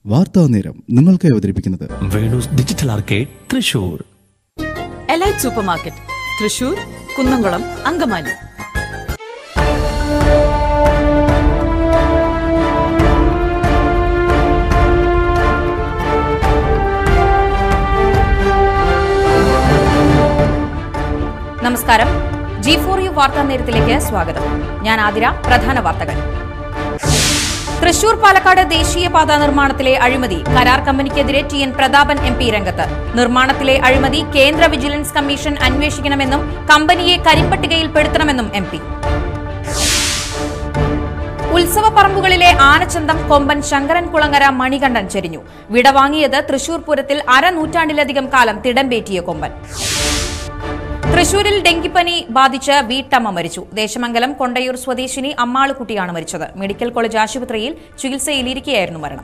വാർത്താ നേരം നിങ്ങൾക്കായി അവതരിപ്പിക്കുന്നത് Venu's digital arcade Thrissur elite super market Thrissur Kunnamkulam Angamaly നമസ്കാരം ജി ഫോർ യു വാർത്താ നേരത്തിലേക്ക് സ്വാഗതം ഞാൻ ആതിര പ്രധാന വാർത്തകൾ തൃശൂർ പാലക്കാട് ദേശീയപാത നിർമ്മാണത്തിലെ അഴിമതി കരാർ കമ്പനിക്കെതിരെ T N Prathapan M P രംഗത്ത് നിർമ്മാണത്തിലെ അഴിമതി കേന്ദ്ര വിജിലൻസ് കമ്മീഷൻ അന്വേഷിക്കണമെന്നും കമ്പനിയെ കരിമ്പട്ടികയിൽപ്പെടുത്തണമെന്നും എം പി ഉത്സവപ്പറമ്പുകളിലെ ആനച്ചന്തം കൊമ്പൻ ശങ്കരൻ കുളങ്ങര മണികണ്ഠൻ ചെരിഞ്ഞു വിടവാങ്ങിയത് തൃശൂർ പൂരത്തിൽ അരനൂറ്റാണ്ടിലധികം കാലം തിടമ്പേറ്റിയ കൊമ്പൻ തൃശൂരിൽ ഡെങ്കിപ്പനി ബാധിച്ച് വീട്ടമ്മ മരിച്ചു ദേശമംഗലം കൊണ്ടയൂർ സ്വദേശിനി അമ്മാളുകുട്ടിയാണ് മരിച്ചത് മെഡിക്കൽ കോളേജ് ആശുപത്രിയിൽ ചികിത്സയിലിരിക്കെയായിരുന്നു മരണം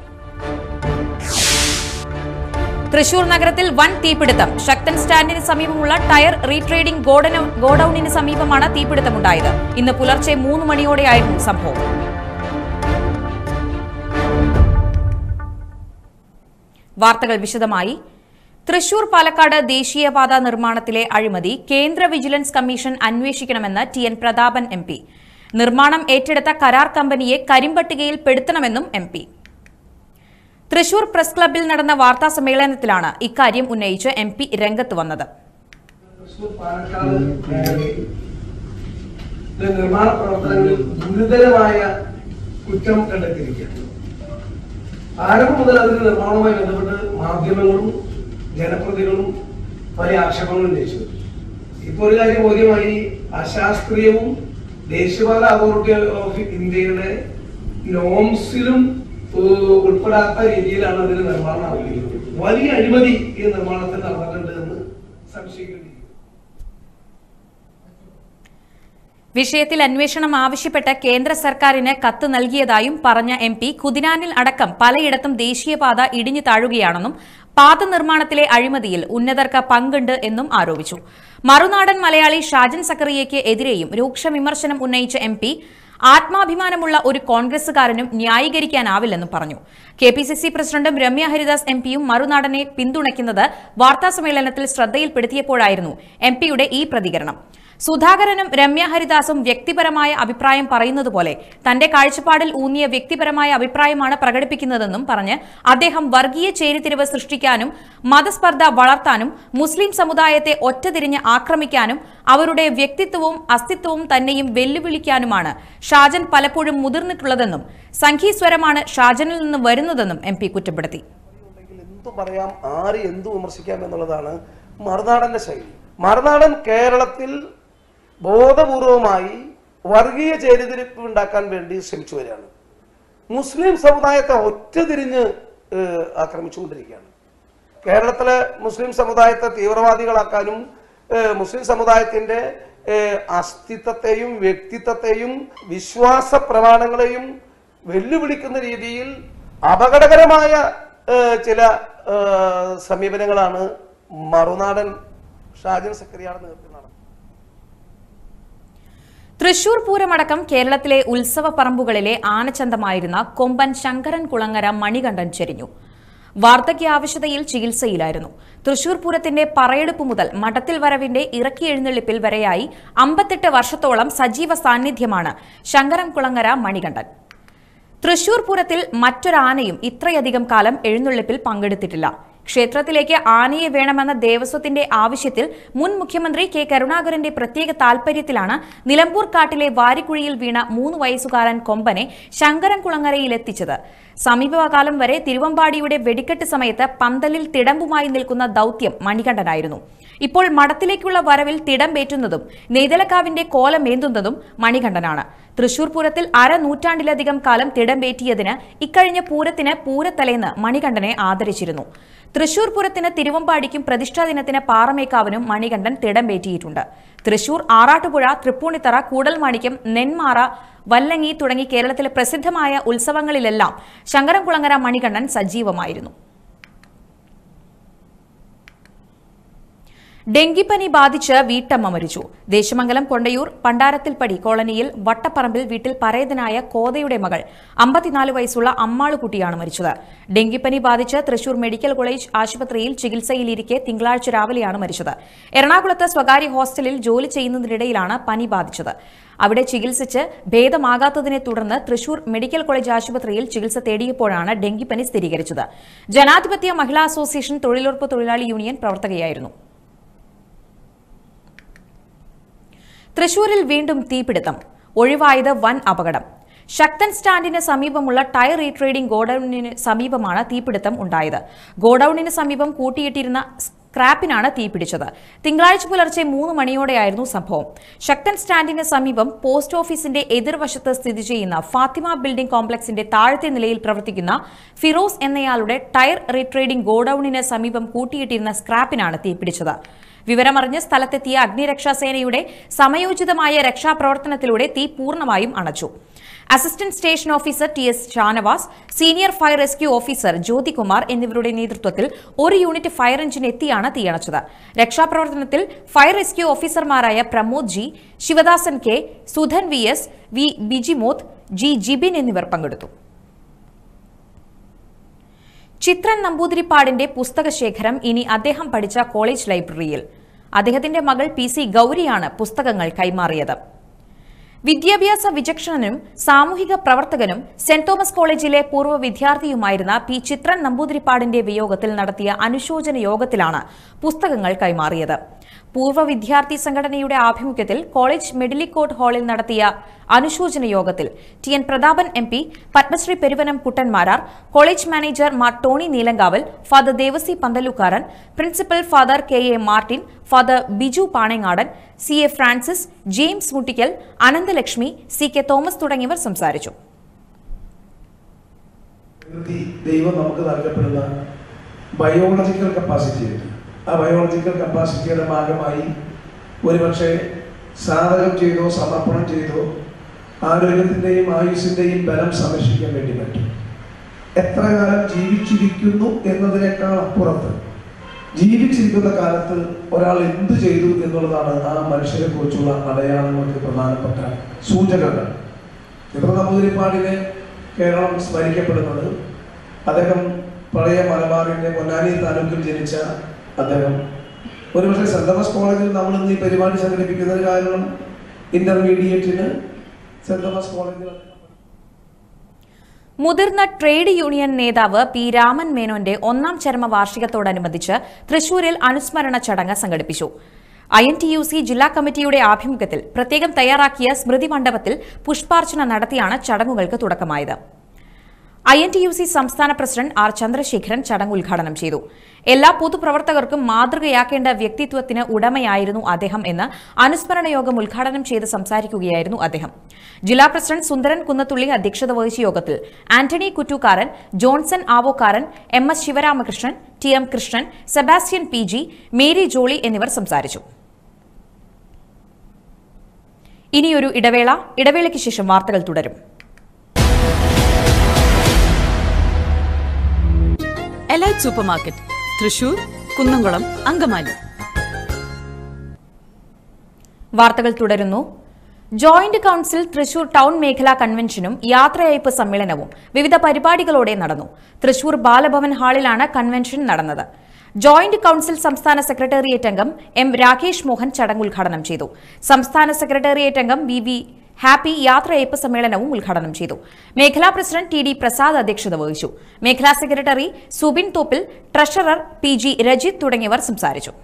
തൃശൂർ നഗരത്തിൽ വൻ തീപിടുത്തം ശക്തൻ സ്റ്റാൻഡിന് സമീപമുള്ള ടയർ റീട്രേഡിംഗ് ഗോഡനൗ- ഗോഡൌണിന് സമീപമാണ് തീപിടുത്തമുണ്ടായത് ഇന്ന് പുലർച്ചെ മൂന്ന് മണിയോടെയായിരുന്നു സംഭവം വാർത്തകൾ വിശദമായി തൃശൂർ പാലക്കാട് ദേശീയപാത നിർമ്മാണത്തിലെ അഴിമതി കേന്ദ്ര വിജിലൻസ് കമ്മീഷൻ അന്വേഷിക്കണമെന്ന് T N Prathapan M P നിർമ്മാണം ഏറ്റെടുത്ത കരാർ കമ്പനിയെ കരിമ്പട്ടികയിൽ പെടുത്തണമെന്നും എം പി തൃശൂർ പ്രസ് ക്ലബ്ബിൽ നടന്ന വാർത്താ സമ്മേളനത്തിലാണ് ഇക്കാര്യം ഉന്നയിച്ച് എം പി രംഗത്ത് വന്നത് തൃശൂർ പാലക്കാട് മേഖലയിൽ ഇത് നിർമ്മാണ പ്രവർത്തനങ്ങളിൽ ഗുരുതരമായ കുറ്റം കണ്ടെത്തിയിരിക്കുകയാണ് ആരംഭം മുതൽ അതിന്റെ നിർമ്മാണവുമായി ബന്ധപ്പെട്ട് മാധ്യമങ്ങളും ജനപ്രതിനിധികളും വലിയ ആക്ഷേപങ്ങൾ ഉന്നയിച്ചു ഇപ്പോൾ ഒരു കാര്യം ബോധ്യമായി അശാസ്ത്രീയവും ദേശീയപാത അതോറിറ്റി ഓഫ് ഇന്ത്യയുടെ നോംസിലും ഏഹ്, ഉൾപ്പെടാത്ത രീതിയിലാണ് അതിന്റെ നിർമ്മാണം ആരംഭിക്കുന്നത് വലിയ അഴിമതി ഈ നിർമ്മാണത്തിൽ നടന്നിട്ടുണ്ട് എന്ന് സംശയിക്കേണ്ടിയിരിക്കുന്നു വിഷയത്തിൽ അന്വേഷണം ആവശ്യപ്പെട്ട് കേന്ദ്ര സർക്കാരിന് കത്ത് നൽകിയതായും പറഞ്ഞ എം പി കുതിനാനിൽ അടക്കം പലയിടത്തും ദേശീയപാത ഇടിഞ്ഞു താഴുകയാണെന്നും പാത നിർമ്മാണത്തിലെ അഴിമതിയിൽ ഉന്നതർക്ക് പങ്കുണ്ട് എന്നും ആരോപിച്ചു മറുനാടൻ മലയാളി ഷാജൻ സക്കറിയയ്ക്ക് എതിരെയും രൂക്ഷ വിമർശനം ഉന്നയിച്ച എം പി ആത്മാഭിമാനമുള്ള ഒരു കോൺഗ്രസുകാരനും ന്യായീകരിക്കാനാവില്ലെന്നും പറഞ്ഞു കെ പി സി സി പ്രസിഡന്റും രമ്യ ഹരിദാസ് എം പിയും മറുനാടനെ പിന്തുണയ്ക്കുന്നത് വാർത്താസമ്മേളനത്തിൽ ശ്രദ്ധയിൽപ്പെടുത്തിയപ്പോഴായിരുന്നു എം പിയുടെ ഈ പ്രതികരണം സുധാകരനും രമ്യ ഹരിദാസും വ്യക്തിപരമായ അഭിപ്രായം പറയുന്നത് പോലെ തന്റെ കാഴ്ചപ്പാടിൽ ഊന്നിയ വ്യക്തിപരമായ അഭിപ്രായമാണ് പ്രകടിപ്പിക്കുന്നതെന്നും പറഞ്ഞ് അദ്ദേഹം വർഗീയ ചേരിതിരിവ് സൃഷ്ടിക്കാനും മതസ്പർദ്ധ വളർത്താനും മുസ്ലിം സമുദായത്തെ ഒറ്റതിരിഞ്ഞ് ആക്രമിക്കാനും അവരുടെ വ്യക്തിത്വവും അസ്തിത്വവും തന്നെയും വെല്ലുവിളിക്കാനുമാണ് ഷാജൻ പലപ്പോഴും മുതിർന്നിട്ടുള്ളതെന്നും സംഘീസ്വരമാണ് ഷാജനിൽ നിന്ന് വരുന്നതെന്നും എം പി കുറ്റപ്പെടുത്തി ഉണ്ടെങ്കിൽ എന്തു പറയാം ആര് എന്തു വിമർശിക്കാം എന്നുള്ളതാണ് മറുനാടന്റെ ശൈലി മറുനാടൻ കേരളത്തിൽ ബോധപൂർവമായി വർഗീയ ചേരിതിരിപ്പ് ഉണ്ടാക്കാൻ വേണ്ടി ശ്രമിച്ചു വരികയാണ് മുസ്ലിം സമുദായത്തെ ഒറ്റതിരിഞ്ഞ് ഏഹ്, ആക്രമിച്ചുകൊണ്ടിരിക്കുകയാണ് കേരളത്തിലെ മുസ്ലിം സമുദായത്തെ തീവ്രവാദികളാക്കാനും ഏഹ്, മുസ്ലിം സമുദായത്തിന്റെ ഏഹ്, അസ്തിത്വത്തെയും വ്യക്തിത്വത്തെയും വിശ്വാസ പ്രമാണങ്ങളെയും വെല്ലുവിളിക്കുന്ന രീതിയിൽ അപകടകരമായ ഏഹ്, ചില ഏഹ്, സമീപനങ്ങളാണ് മറുനാടൻ ഷാജൻ സക്രിയാണ് നേതൃത്വം നടത്തുന്നത് തൃശൂർ പൂരമടക്കം കേരളത്തിലെ ഉത്സവ പറമ്പുകളിലെ ആനച്ചന്തമായിരുന്ന കൊമ്പൻ ശങ്കരൻ കുളങ്ങര മണികണ്ഠൻ ചെരിഞ്ഞു വാർദ്ധക്യാവശ്യതയിൽ ചികിത്സയിലായിരുന്നു തൃശൂർ പൂരത്തിന്റെ പറയെടുപ്പ് മുതൽ മഠത്തിൽ വരവിന്റെ ഇറക്കി എഴുന്നള്ളിപ്പിൽ വരെയായി അമ്പത്തെട്ട് വർഷത്തോളം സജീവ സാന്നിധ്യമാണ് ശങ്കരൻ കുളങ്ങര മണികണ്ഠൻ തൃശൂർ പൂരത്തിൽ മറ്റൊരാനയും ഇത്രയധികം കാലം എഴുന്നള്ളിപ്പിൽ പങ്കെടുത്തിട്ടില്ല ക്ഷേത്രത്തിലേക്ക് ആനയെ വേണമെന്ന ദേവസ്വത്തിന്റെ ആവശ്യത്തിൽ മുൻ മുഖ്യമന്ത്രി കെ കരുണാകരന്റെ പ്രത്യേക താൽപര്യത്തിലാണ് നിലമ്പൂർ കാട്ടിലെ വാരിക്കുഴിയിൽ വീണ മൂന്ന് വയസ്സുകാരൻ കൊമ്പനെ ശങ്കരൻകുളങ്ങരയിൽ എത്തിച്ചത് സമീപകാലം വരെ തിരുവമ്പാടിയുടെ വെടിക്കെട്ട് സമയത്ത് പന്തലിൽ തിടമ്പുമായി നിൽക്കുന്ന ദൌത്യം മണികണ്ഠനായിരുന്നു ഇപ്പോൾ മഠത്തിലേക്കുള്ള വരവിൽ തിടമ്പേറ്റുന്നതും നെയ്തലക്കാവിന്റെ കോലമേന്തുന്നതും മണികണ്ഠനാണ് തൃശൂർ പൂരത്തിൽ അരനൂറ്റാണ്ടിലധികം കാലം തിടമ്പേറ്റിയതിന് ഇക്കഴിഞ്ഞ പൂരത്തിന് പൂരത്തലേന്ന് മണികണ്ഠനെ ആദരിച്ചിരുന്നു തൃശൂർ പൂരത്തിന് തിരുവമ്പാടിക്കും പ്രതിഷ്ഠാ ദിനത്തിന് പാറമേക്കാവിനും മണികണ്ഠൻ തിടമ്പേറ്റിയിട്ടുണ്ട് തൃശൂർ ആറാട്ടുപുഴ തൃപ്പൂണിത്തറ കൂടൽമാണിക്യം നെന്മാറ വല്ലങ്ങി തുടങ്ങി കേരളത്തിലെ പ്രസിദ്ധമായ ഉത്സവങ്ങളിലെല്ലാം ശങ്കരൻകുളങ്ങര മണികണ്ഠൻ സജീവമായിരുന്നു ഡെങ്കിപ്പനി ബാധിച്ച് വീട്ടമ്മ മരിച്ചു ദേശമംഗലം കൊണ്ടയൂർ പണ്ടാരത്തിൽപ്പടി കോളനിയിൽ വട്ടപ്പറമ്പിൽ വീട്ടിൽ പരേതനായ കോതയുടെ മകൾ അമ്പത്തിനാല് വയസ്സുള്ള അമ്മാളുകുട്ടിയാണ് മരിച്ചത് ഡെങ്കിപ്പനി ബാധിച്ച് തൃശൂർ മെഡിക്കൽ കോളേജ് ആശുപത്രിയിൽ ചികിത്സയിലിരിക്കെ തിങ്കളാഴ്ച രാവിലെയാണ് മരിച്ചത് എറണാകുളത്ത് സ്വകാര്യ ഹോസ്റ്റലിൽ ജോലി ചെയ്യുന്നതിനിടയിലാണ് പനി ബാധിച്ചത് അവിടെ ചികിത്സിച്ച് ഭേദമാകാത്തതിനെ തുടർന്ന് തൃശൂർ മെഡിക്കൽ കോളേജ് ആശുപത്രിയിൽ ചികിത്സ തേടിയപ്പോഴാണ് ഡെങ്കിപ്പനി സ്ഥിരീകരിച്ചത് ജനാധിപത്യ മഹിളാ അസോസിയേഷൻ തൊഴിലുറപ്പ് തൊഴിലാളി യൂണിയൻ പ്രവർത്തകയായിരുന്നു തൃശൂരിൽ വീണ്ടും തീപിടുത്തം ഒഴിവായത് വൻ അപകടം ശക്തൻ സ്റ്റാൻഡിന് സമീപമുള്ള ടയർ റീട്രേഡിംഗ് ഗോഡൌണിന് സമീപമാണ് തീപിടുത്തം ഉണ്ടായത് ഗോഡൌണിന് സമീപം കൂട്ടിയിട്ടിരുന്ന സ്ക്രാപ്പിനാണ് തീപിടിച്ചത് തിങ്കളാഴ്ച പുലർച്ചെ മൂന്ന് മണിയോടെയായിരുന്നു സംഭവം ശക്തൻ സ്റ്റാൻഡിന് സമീപം പോസ്റ്റ് ഓഫീസിന്റെ എതിർവശത്ത് സ്ഥിതി ചെയ്യുന്ന ഫാത്തിമ ബിൽഡിംഗ് കോംപ്ലക്സിന്റെ താഴത്തെ നിലയിൽ പ്രവർത്തിക്കുന്ന ഫിറോസ് എന്നയാളുടെ ടയർ റീട്രേഡിംഗ് ഗോഡൌണിന് സമീപം കൂട്ടിയിട്ടിരുന്ന സ്ക്രാപ്പിനാണ് തീപിടിച്ചത് വിവരമറിഞ്ഞ് സ്ഥലത്തെത്തിയ അഗ്നിരക്ഷാസേനയുടെ സമയോചിതമായ രക്ഷാപ്രവർത്തനത്തിലൂടെ തീ പൂർണ്ണമായും അണച്ചു assistant station officer T S Shanavas senior fire rescue officer Jyothikumar എന്നിവരുടെ നേതൃത്വത്തിൽ ഒരു യൂണിറ്റ് ഫയർ എഞ്ചിൻ എത്തിയാണ് തീയണച്ചത് രക്ഷാപ്രവർത്തനത്തിൽ ഫയർ റെസ്ക്യൂ ഓഫീസർമാരായ Pramod G Sivadasan K Sudhan V S V Bijimoth G Jibin എന്നിവർ പങ്കെടുത്തു ചിത്രൻ നമ്പൂതിരിപ്പാടിന്റെ പുസ്തകശേഖരം ഇനി അദ്ദേഹം പഠിച്ച കോളേജ് ലൈബ്രറിയിൽ അദ്ദേഹത്തിന്റെ മകൾ പി സി ഗൌരിയാണ് പുസ്തകങ്ങൾ കൈമാറിയത് വിദ്യാഭ്യാസ വിചക്ഷണനും സാമൂഹിക പ്രവർത്തകനും സെന്റ് തോമസ് കോളേജിലെ പൂർവ്വ വിദ്യാർത്ഥിയുമായിരുന്ന പി ചിത്രൻ നമ്പൂതിരിപ്പാടിന്റെ വിയോഗത്തിൽ നടത്തിയ അനുശോചന യോഗത്തിലാണ് പുസ്തകങ്ങൾ കൈമാറിയത് പൂർവ്വ വിദ്യാർത്ഥി സംഘടനയുടെ ആഭിമുഖ്യത്തിൽ കോളേജ് മെഡിലിക്കോട്ട് ഹാളിൽ നടത്തിയ അനുശോചന യോഗത്തിൽ T N Prathapan M P Padmashri Peruvanam Kuttan Marar college manager Mar Tony Neelankavil father Devasi Panthalukkaran principal father K A Martin father Biju Panengadan C A Francis James Muttikkal Ananthalakshmi C K Thomas തുടങ്ങിയവർ സംസാരിച്ചു പ്രകൃതി ദൈവം നമുക്ക് നൽകപ്പെടുന്ന ബയോളജിക്കൽ കപ്പാസിറ്റി ഉണ്ട് ആ ബയോളജിക്കൽ കപ്പാസിറ്റിയുടെ ഭാഗമായി ഒരുപക്ഷെ സാധകം ചെയ്തോ സമർപ്പണം ചെയ്തോ ആരോഗ്യത്തിൻ്റെയും ആയുസിൻ്റെയും ബലം സംരക്ഷിക്കാൻ വേണ്ടി പറ്റും എത്ര കാലം ജീവിച്ചിരിക്കുന്നു എന്നതിനേക്കാൾ അപ്പുറത്ത് ജീവിച്ചിരിക്കുന്ന കാലത്ത് ഒരാൾ എന്ത് ചെയ്തു എന്നുള്ളതാണ് ആ മനുഷ്യരെ കുറിച്ചുള്ള അടയാളങ്ങൾക്ക് പ്രധാനപ്പെട്ട സൂചകങ്ങൾ ഇപ്പൊ നമ്പൂതിരിപ്പാടിനെ കേരളം സ്മരിക്കപ്പെടുന്നത് അദ്ദേഹം പഴയ മലബാറിന്റെ പൊന്നാനി താലൂക്കിൽ ജനിച്ച അദ്ദേഹം ഒരുപക്ഷെ സെന്റ് തോമസ് കോളേജിൽ നമ്മൾ ഇന്ന് ഈ പരിപാടി സംഘടിപ്പിക്കുന്നത് കാരണം ഇന്റർമീഡിയറ്റിന് സെന്റ് തോമസ് കോളേജിൽ മുതിർന്ന ട്രേഡ് യൂണിയൻ നേതാവ് പി രാമൻ മേനോന്റെ ഒന്നാം ചരമ വാർഷികത്തോടനുബന്ധിച്ച് തൃശൂരിൽ അനുസ്മരണ ചടങ്ങ് സംഘടിപ്പിച്ചു I N T U C ജില്ലാ കമ്മിറ്റിയുടെ ആഭിമുഖ്യത്തിൽ പ്രത്യേകം തയ്യാറാക്കിയ സ്മൃതി മണ്ഡപത്തിൽ പുഷ്പാർച്ചന നടത്തിയാണ് ചടങ്ങുകൾക്ക് തുടക്കമായത് I N T U C സംസ്ഥാന പ്രസിഡന്റ് ആർ ചന്ദ്രശേഖരൻ ചടങ്ങ് ഉദ്ഘാടനം ചെയ്തു എല്ലാ പൊതുപ്രവർത്തകർക്കും മാതൃകയാക്കേണ്ട വ്യക്തിത്വത്തിന് ഉടമയായിരുന്നു അദ്ദേഹം എന്ന് അനുസ്മരണ യോഗം ഉദ്ഘാടനം ചെയ്ത് സംസാരിക്കുകയായിരുന്നു അദ്ദേഹം ജില്ലാ പ്രസിഡന്റ് സുന്ദരൻ കുന്നത്തുള്ളി അധ്യക്ഷത വഹിച്ച യോഗത്തിൽ Antony Kuttookkaran Johnson Avokkaran M S Sivaramakrishnan T M Krishnan Sebastian P G Mary Jolly എന്നിവർ സംസാരിച്ചു ഇനിയൊരു ഇടവേള ഇടവേളയ്ക്ക് ശേഷം വാർത്തകൾ തുടരും elite super market Thrissur Kunnamkulam Angamaly വാർത്തകൾ തുടരുന്നു ജോയിന്റ് കൌൺസിൽ തൃശൂർ ടൗൺ മേഖലാ കൺവെൻഷനും യാത്രയയപ്പ് സമ്മേളനവും വിവിധ പരിപാടികളോടെ നടന്നു തൃശൂർ ബാലഭവൻ ഹാളിലാണ് കൺവെൻഷൻ നടന്നത് ജോയിന്റ് കൌൺസിൽ സംസ്ഥാന സെക്രട്ടേറിയറ്റ് അംഗം എം രാകേഷ് മോഹൻ ചടങ്ങ് ഉദ്ഘാടനം ചെയ്തു സംസ്ഥാന സെക്രട്ടേറിയറ്റ് അംഗം വി വി ഹാപ്പി യാത്രയയപ്പ് സമ്മേളനവും ഉദ്ഘാടനം ചെയ്തു മേഖലാ പ്രസിഡന്റ് ടി ഡി പ്രസാദ് അധ്യക്ഷത വഹിച്ചു മേഖലാ secretary Subin Thoppil treasurer P G Rajith തുടങ്ങിയവർ സംസാരിച്ചു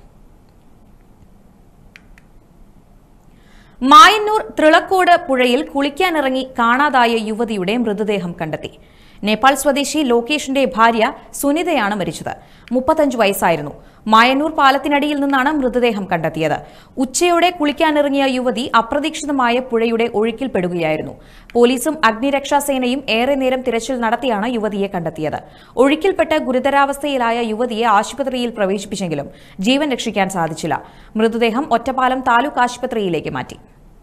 മായന്നൂർ തൃളക്കോട് പുഴയിൽ കുളിക്കാനിറങ്ങി കാണാതായ യുവതിയുടെ മൃതദേഹം കണ്ടെത്തി നേപ്പാൾ സ്വദേശി ലോകേഷിന്റെ ഭാര്യ സുനിതയാണ് മരിച്ചത് മുപ്പത്തഞ്ച് വയസ്സായിരുന്നു മായന്നൂർ പാലത്തിനടിയിൽ നിന്നാണ് മൃതദേഹം കണ്ടെത്തിയത് ഉച്ചയോടെ കുളിക്കാനിറങ്ങിയ യുവതി അപ്രതീക്ഷിതമായ പുഴയുടെ ഒഴുക്കിൽപ്പെടുകയായിരുന്നു പോലീസും അഗ്നിരക്ഷാസേനയും ഏറെ നേരം തിരച്ചിൽ നടത്തിയാണ് യുവതിയെ കണ്ടെത്തിയത് ഒഴുക്കിൽപ്പെട്ട് ഗുരുതരാവസ്ഥയിലായ യുവതിയെ ആശുപത്രിയിൽ പ്രവേശിപ്പിച്ചെങ്കിലും ജീവൻ രക്ഷിക്കാൻ സാധിച്ചില്ല മൃതദേഹം ഒറ്റപ്പാലം താലൂക്ക് ആശുപത്രിയിലേക്ക് മാറ്റി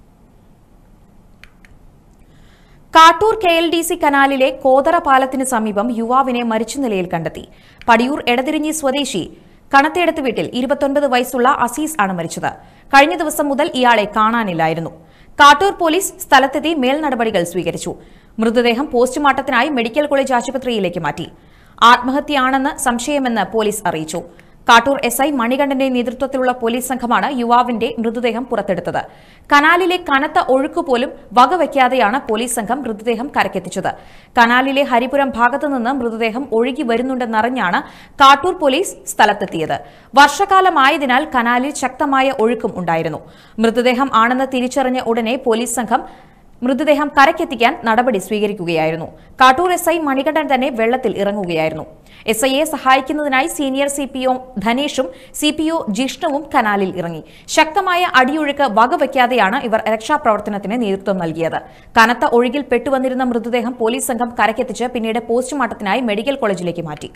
Kattoor K L D C കനാലിലെ കോതറ പാലത്തിന് സമീപം യുവാവിനെ മരിച്ച നിലയിൽ കണ്ടെത്തി പടിയൂർ എടതിരിഞ്ഞി സ്വദേശി കണത്തേടത്ത് വീട്ടിൽ ഇരുപത്തൊൻപത് വയസ്സുള്ള അസീസ് ആണ് മരിച്ചത് കഴിഞ്ഞ ദിവസം മുതൽ ഇയാളെ കാണാനില്ലായിരുന്നു കാട്ടൂർ പോലീസ് സ്ഥലത്തെത്തി മേൽനടപടികൾ സ്വീകരിച്ചു മൃതദേഹം പോസ്റ്റ്മോർട്ടത്തിനായി മെഡിക്കൽ കോളേജ് ആശുപത്രിയിലേക്ക് മാറ്റി ആത്മഹത്യയാണെന്ന് സംശയമെന്ന് പോലീസ് അറിയിച്ചു കാട്ടൂർ എസ് ഐ മണികണ്ഠന്റെ നേതൃത്വത്തിലുള്ള പോലീസ് സംഘമാണ് യുവാവിന്റെ മൃതദേഹം പുറത്തെടുത്തത് കനാലിലെ കനത്ത ഒഴുക്ക് പോലും വകവയ്ക്കാതെയാണ് പോലീസ് സംഘം മൃതദേഹം കരക്കെത്തിച്ചത് കനാലിലെ ഹരിപുരം ഭാഗത്തുനിന്ന് മൃതദേഹം ഒഴുകി വരുന്നുണ്ടെന്നറിഞ്ഞാണ് കാട്ടൂർ പോലീസ് സ്ഥലത്തെത്തിയത് വർഷകാലമായതിനാൽ കനാലിൽ ശക്തമായ ഒഴുക്കും ഉണ്ടായിരുന്നു മൃതദേഹം ആണെന്ന് തിരിച്ചറിഞ്ഞ ഉടനെ പോലീസ് സംഘം മൃതദേഹം കരക്കെത്തിക്കാൻ നടപടി സ്വീകരിക്കുകയായിരുന്നു കാട്ടൂർ എസ് ഐ മണികണ്ഠൻ തന്നെ വെള്ളത്തിൽ ഇറങ്ങുകയായിരുന്നു എസ് ഐയെ സഹായിക്കുന്നതിനായി സീനിയർ സി പി ഒ ധനേഷും സി പി ഒ ജിഷ്ണുവും കനാലിൽ ഇറങ്ങി ശക്തമായ അടിയൊഴുക്ക് വകവയ്ക്കാതെയാണ് ഇവർ രക്ഷാപ്രവർത്തനത്തിന് നേതൃത്വം നൽകിയത് കനത്ത ഒഴുകിൽ പെട്ടുവന്നിരുന്ന മൃതദേഹം പോലീസ് സംഘം കരക്കെത്തിച്ച് പിന്നീട് പോസ്റ്റ്മോർട്ടത്തിനായി മെഡിക്കൽ കോളേജിലേക്ക് മാറ്റി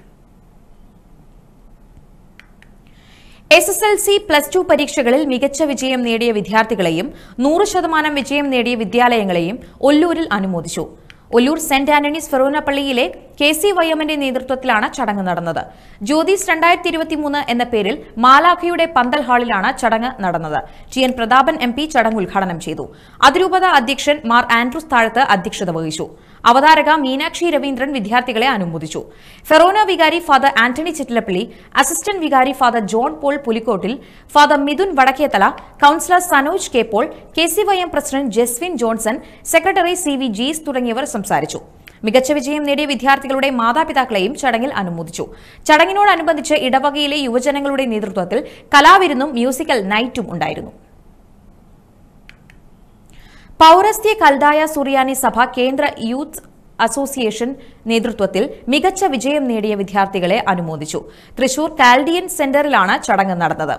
S S L C plus two പരീക്ഷകളിൽ മികച്ച വിജയം നേടിയ വിദ്യാർത്ഥികളെയും നൂറ് ശതമാനം വിജയം നേടിയ വിദ്യാലയങ്ങളെയും ഒല്ലൂരിൽ അനുമോദിച്ചു ഒല്ലൂർ സെന്റ് ആന്റണീസ് ഫെറോന പള്ളിയിലെ കെ സി വൈഎമ്മിന്റെ നേതൃത്വത്തിലാണ് ചടങ്ങ് നടന്നത് ജ്യോതിസ് രണ്ടായിരത്തി ഇരുപത്തിമൂന്ന് എന്ന പേരിൽ മാലാഖയുടെ പന്തൽ ഹാളിലാണ് ചടങ്ങ് നടന്നത് T N Prathapan M P ചടങ്ങ് ഉദ്ഘാടനം ചെയ്തു അതിരൂപത അധ്യക്ഷൻ മാർ ആൻഡ്രൂസ് താഴത്ത് അധ്യക്ഷത വഹിച്ചു അവതാരക മീനാക്ഷി രവീന്ദ്രൻ വിദ്യാർത്ഥികളെ അനുമോദിച്ചു ഫെറോന വികാരി ഫാദർ ആന്റണി ചിറ്റിലപ്പള്ളി അസിസ്റ്റന്റ് വികാരി father John Paul Pulikkottil father Midhun Vadakkethala councillor Sanoj K Paul K C Y M president Jaswin Johnson secretary C V Jees തുടങ്ങിയവർ സംസാരിച്ചു മികച്ച വിജയം നേടിയ വിദ്യാർത്ഥികളുടെ മാതാപിതാക്കളെയും ചടങ്ങിൽ അനുമോദിച്ചു ചടങ്ങിനോടനുബന്ധിച്ച് ഇടവകയിലെ യുവജനങ്ങളുടെ നേതൃത്വത്തിൽ കലാവിരുന്നും മ്യൂസിക്കൽ നൈറ്റും ഉണ്ടായിരുന്നു പൌരസ്ത്യ കൽദായ സുറിയാനി സഭ കേന്ദ്ര യൂത്ത് അസോസിയേഷൻ നേതൃത്വത്തിൽ മികച്ച വിജയം നേടിയ വിദ്യാർത്ഥികളെ അനുമോദിച്ചു തൃശൂർ കാൽഡിയൻ സെന്ററിലാണ് ചടങ്ങ് നടന്നത്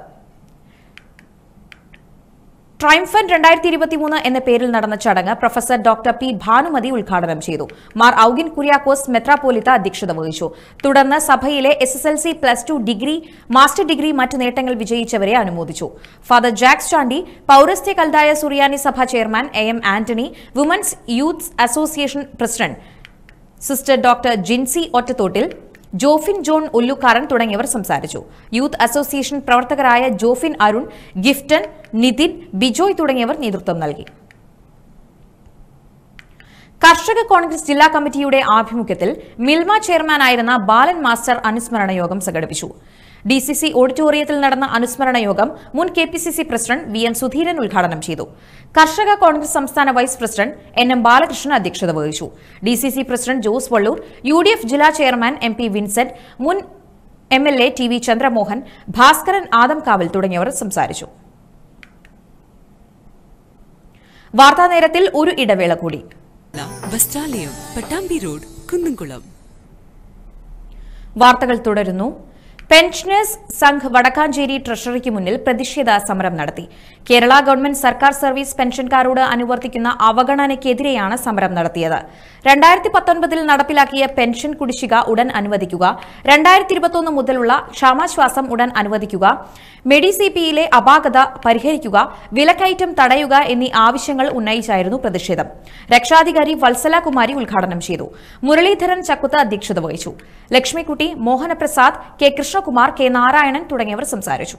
ട്രൈംഫൻ രണ്ടായിരത്തി ഇരുപത്തിമൂന്ന് എന്ന പേരിൽ നടന്ന ചടങ്ങ് പ്രൊഫസർ ഡോക്ടർ പി ഭാനുമതി ഉദ്ഘാടനം ചെയ്തു മാർ ഔഗിൻ കുര്യാക്കോസ് മെത്രാപ്പോലിത്ത അധ്യക്ഷത വഹിച്ചു തുടർന്ന് സഭയിലെ S S L C plus two degree master degree മറ്റ് നേട്ടങ്ങൾ വിജയിച്ചവരെ അനുമോദിച്ചു ഫാദർ ജാക്സ് ചാണ്ടി പൌരസ്ത്യ കൽദായ സുറിയാനി സഭ chairman A M Antony women's youth association president sister doctor Jincy Ottathottil Jofin John Ullukkaran തുടങ്ങിയവർ സംസാരിച്ചു യൂത്ത് അസോസിയേഷൻ പ്രവർത്തകരായ ജോഫിൻ അരുൺ ഗിഫ്റ്റൻ നിതിൻ ബിജോയ് തുടങ്ങിയവർ നേതൃത്വം നൽകി കർഷക കോൺഗ്രസ് ജില്ലാ കമ്മിറ്റിയുടെ ആഭിമുഖ്യത്തിൽ മിൽമ ചെയർമാനായിരുന്ന ബാലൻ മാസ്റ്റർ അനുസ്മരണ യോഗം സംഘടിപ്പിച്ചു ഡി സി സി ഓഡിറ്റോറിയത്തിൽ നടന്ന അനുസ്മരണ യോഗം മുൻ K P C C president V N Sudheeran ഉദ്ഘാടനം ചെയ്തു കർഷക കോൺഗ്രസ് സംസ്ഥാന vice president N M Balakrishnan അധ്യക്ഷത വഹിച്ചു D C C president Jose Valloor U D F ജില്ലാ ചെയർമാൻ എം പി വിൻസെന്റ് മുൻ M L A T V Chandramohan Bhaskaran Adamkaval തുടങ്ങിയവർ സംസാരിച്ചു വാർത്താനേരത്തിൽ ഒരു ഇടവേള കൂടി വസ്ത്രാലയം പട്ടാമ്പി റോഡ് കുന്നംകുളം വാർത്തകൾ തുടരുന്നു പെൻഷനേഴ്സ് സംഘ് വടക്കാഞ്ചേരി ട്രഷറിക്ക് മുന്നിൽ പ്രതിഷേധ സമരം നടത്തി കേരള ഗവൺമെന്റ് സർക്കാർ സർവീസ് പെൻഷൻകാരോട് അനുവർത്തിക്കുന്ന അവഗണനയ്ക്കെതിരെയാണ് സമരം നടത്തിയത് രണ്ടായിരത്തി പത്തൊൻപതിൽ നടപ്പിലാക്കിയ പെൻഷൻ കുടിശ്ശിക ഉടൻ അനുവദിക്കുക രണ്ടായിരത്തി ഇരുപത്തൊന്ന് മുതലുള്ള ക്ഷാമാശ്വാസം ഉടൻ അനുവദിക്കുക മെഡിസിപിയിലെ അപാകത പരിഹരിക്കുക വിലക്കയറ്റം തടയുക എന്നീ ആവശ്യങ്ങൾ ഉന്നയിച്ചായിരുന്നു പ്രതിഷേധം രക്ഷാധികാരി വത്സല കുമാരി ഉദ്ഘാടനം ചെയ്തു മുരളീധരൻ ചക്കുത്ത അധ്യക്ഷത വഹിച്ചു ലക്ഷ്മിക്കുട്ടി മോഹനപ്രസാദ് കെ കൃഷ്ണകുമാർ കെ നാരായണൻ തുടങ്ങിയവർ സംസാരിച്ചു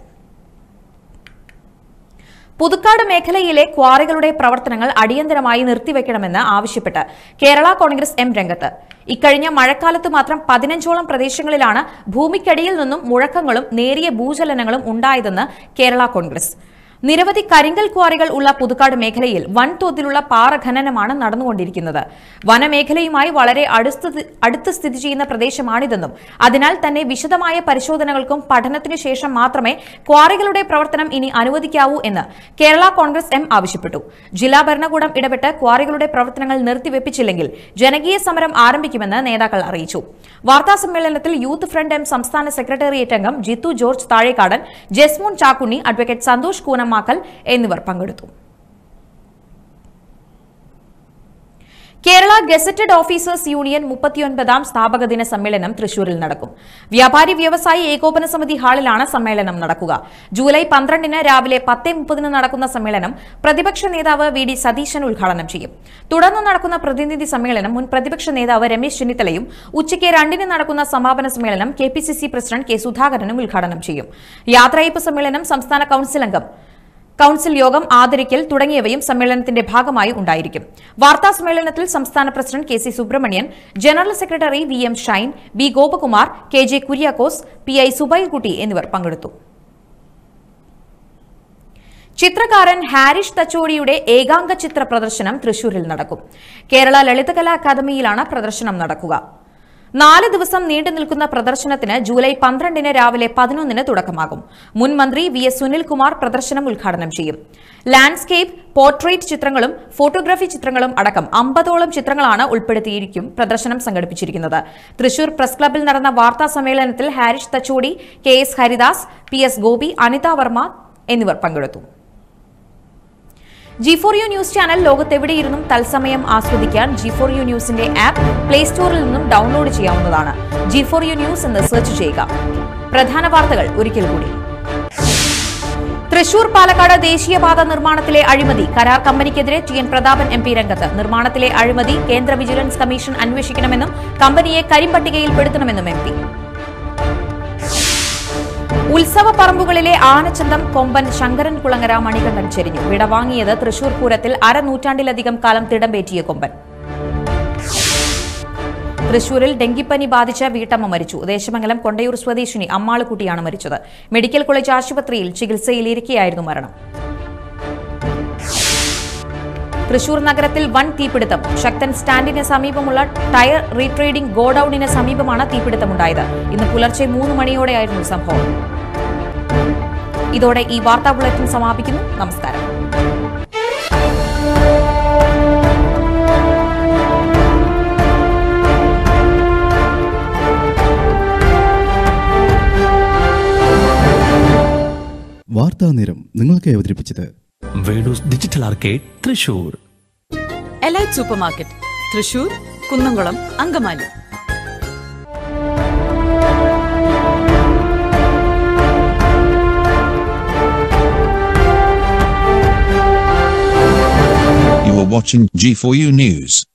പുതുക്കാട് മേഖലയിലെ ക്വാറികളുടെ പ്രവർത്തനങ്ങൾ അടിയന്തരമായി നിർത്തിവെക്കണമെന്ന് ആവശ്യപ്പെട്ട് കേരള കോൺഗ്രസ് എം രംഗത്ത് ഇക്കഴിഞ്ഞ മഴക്കാലത്ത് മാത്രം പതിനഞ്ചോളം പ്രദേശങ്ങളിലാണ് ഭൂമിക്കടിയിൽ നിന്നും മുഴക്കങ്ങളും നേരിയ ഭൂചലനങ്ങളും ഉണ്ടായതെന്ന് കേരള കോൺഗ്രസ് നിരവധി കരിങ്കൽ ക്വാറികൾ ഉള്ള പുതുക്കാട് മേഖലയിൽ വൻതോതിലുള്ള പാറ ഖനനമാണ് നടന്നുകൊണ്ടിരിക്കുന്നത് വനമേഖലയുമായി വളരെ അടുത്ത് അടുത്ത് സ്ഥിതി ചെയ്യുന്ന പ്രദേശമാണിതെന്നും അതിനാൽ തന്നെ വിശദമായ പരിശോധനകൾക്കും പഠനത്തിനു ശേഷം മാത്രമേ ക്വാറികളുടെ പ്രവർത്തനം ഇനി അനുവദിക്കാവൂ എന്ന് കേരള കോൺഗ്രസ് എം ആവശ്യപ്പെട്ടു ജില്ലാ ഭരണകൂടം ഇടപെട്ട് ക്വാറികളുടെ പ്രവർത്തനങ്ങൾ നിർത്തിവെപ്പിച്ചില്ലെങ്കിൽ ജനകീയ സമരം ആരംഭിക്കുമെന്ന് നേതാക്കൾ അറിയിച്ചു വാർത്താ സമ്മേളനത്തിൽ യൂത്ത് ഫ്രണ്ട് എം സംസ്ഥാന സെക്രട്ടേറിയറ്റ് അംഗം ജിത്തു ജോർജ് താഴേക്കാടൻ ജസ്മോൻ ചാക്കുണ്ണി അഡ്വക്കേറ്റ് സന്തോഷ് കൂനമാക്കൽ എന്നിവർ പങ്കെടുത്തു കേരള ഗസറ്റഡ് ഓഫീസേഴ്സ് യൂണിയൻ മുപ്പത്തിയൊൻപതാം സ്ഥാപക ദിന സമ്മേളനം തൃശൂരിൽ നടക്കും വ്യാപാരി വ്യവസായി ഏകോപന സമിതി ഹാളിലാണ് സമ്മേളനം നടക്കുക ജൂലൈ പന്ത്രണ്ടിന് രാവിലെ പത്ത് മുപ്പതിന് നടക്കുന്ന സമ്മേളനം പ്രതിപക്ഷ നേതാവ് വി ഡി സതീശൻ ഉദ്ഘാടനം ചെയ്യും തുടർന്ന് നടക്കുന്ന പ്രതിനിധി സമ്മേളനം മുൻ പ്രതിപക്ഷ നേതാവ് രമേശ് ചെന്നിത്തലയും ഉച്ചയ്ക്ക് രണ്ടിന് നടക്കുന്ന സമാപന സമ്മേളനം K P C C president K സുധാകരനും ഉദ്ഘാടനം ചെയ്യും യാത്രയയപ്പ് സമ്മേളനം സംസ്ഥാന കൌൺസിൽ അംഗം കൌൺസിൽ യോഗം ആദരിക്കൽ തുടങ്ങിയവയും സമ്മേളനത്തിന്റെ ഭാഗമായി ഉണ്ടായിരിക്കും വാർത്താ സമ്മേളനത്തിൽ സംസ്ഥാന president K C Subrahmanyan general secretary V M Shine B Gopakumar K J Kuriakose P I Subairkutty എന്നിവർ പങ്കെടുത്തു ചിത്രകാരൻ ഹാരിഷ് തച്ചോടിയുടെ ഏകാംഗ ചിത്ര പ്രദർശനം തൃശൂരിൽ നടക്കും കേരള ലളിതകലാ അക്കാദമിയിലാണ് പ്രദർശനം നടക്കുക നാല് ദിവസം നീണ്ടു നിൽക്കുന്ന പ്രദർശനത്തിന് ജൂലൈ പന്ത്രണ്ടിന് രാവിലെ പതിനൊന്നിന് തുടക്കമാകും മുൻ മന്ത്രി വി എസ് സുനിൽകുമാർ പ്രദർശനം ഉദ്ഘാടനം ചെയ്യും ലാൻഡ്സ്കേപ്പ് പോർട്രേറ്റ് ചിത്രങ്ങളും ഫോട്ടോഗ്രാഫി ചിത്രങ്ങളും അടക്കം അമ്പതോളം ചിത്രങ്ങളാണ് ഉൾപ്പെടുത്തിയിരിക്കും പ്രദർശനം സംഘടിപ്പിച്ചിരിക്കുന്നത് തൃശൂർ പ്രസ് ക്ലബിൽ നടന്ന വാർത്താ സമ്മേളനത്തിൽ Harish Thachodi K S Haridas P S Gopi Anitha Varma എന്നിവർ പങ്കെടുത്തു G four U news channel ലോകത്തെവിടെയിരുന്നും തത്സമയം ആസ്വദിക്കാൻ ജി ഫോർ യു ന്യൂസിന്റെ ആപ്പ് പ്ലേ സ്റ്റോറിൽ നിന്നും ഡൗൺലോഡ് ചെയ്യാവുന്നതാണ് ജി ഫോർ യു ന്യൂസ് എന്ന് സെർച്ച് ചെയ്യുക പ്രധാന വാർത്തകൾ ഒരിക്കൽ കൂടി തൃശൂർ പാലക്കാട് ദേശീയപാത നിർമ്മാണത്തിലെ അഴിമതി കരാർ കമ്പനിക്കെതിരെ T N Prathapan M P രംഗത്ത് നിർമ്മാണത്തിലെ അഴിമതി കേന്ദ്ര വിജിലൻസ് കമ്മീഷൻ അന്വേഷിക്കണമെന്നും കമ്പനിയെ കരിമ്പട്ടികയിൽപ്പെടുത്തണമെന്നും എം പി ഉത്സവ പറമ്പുകളിലെ ആനച്ചന്തം കൊമ്പൻ ശങ്കരൻ കുളങ്ങര മണികണ്ഠൻ ചെരിഞ്ഞു വിടവാങ്ങിയത് തൃശൂർ പൂരത്തിൽ അരനൂറ്റാണ്ടിലധികം കാലം തിടമ്പേറ്റിയ കൊമ്പൻ തൃശൂരിൽ ഡെങ്കിപ്പനി ബാധിച്ച വീട്ടമ്മ മരിച്ചു ദേശമംഗലം കൊണ്ടയൂർ സ്വദേശിനി അമ്മാളുകുട്ടിയാണ് മരിച്ചത് മെഡിക്കൽ കോളേജ് ആശുപത്രിയിൽ ചികിത്സയിലിരിക്കെയായിരുന്നു മരണം തൃശൂർ നഗരത്തിൽ വൻ തീപിടുത്തം ശക്തൻ സ്റ്റാൻഡിന് സമീപമുള്ള ടയർ റീട്രേഡിംഗ് ഗോഡൌണിന് സമീപമാണ് തീപിടുത്തമുണ്ടായത് ഇന്ന് പുലർച്ചെ മൂന്ന് മണിയോടെയായിരുന്നു സംഭവം ഇതോടെ ഈ വാർത്താ ബുള്ളറ്റിൻ സമാപിക്കുന്നു നമസ്കാരം വാർത്താ നേരം നിങ്ങൾക്ക് അവതരിപ്പിച്ചത് Venu's digital arcade Thrissur elite super market Thrissur Kunnamkulam Angamaly You are watching G4U News.